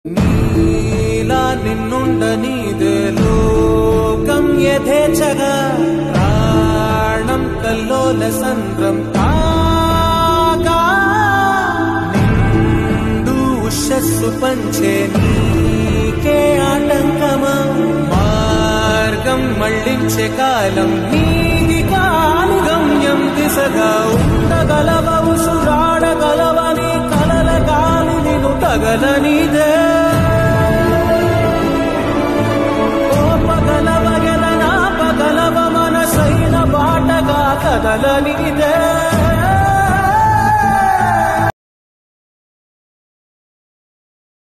నీలా నిన్నుండనీదే లోకం యథేచ్ఛగా ప్రాణం కల్లోల సంద్రం కాగా నిండు ఉషస్సు పంచే నీకే ఆటంకమా మార్గం మళ్ళించే కాలం నీది కాని గమ్యం దిశగా ఉండగలవ ఉసురాడగలవని కలల గాలి నిన్ను తగలనిదే ఓపగలవ ఎలనాపగలవ మనసైన బాటగా కదలనిదే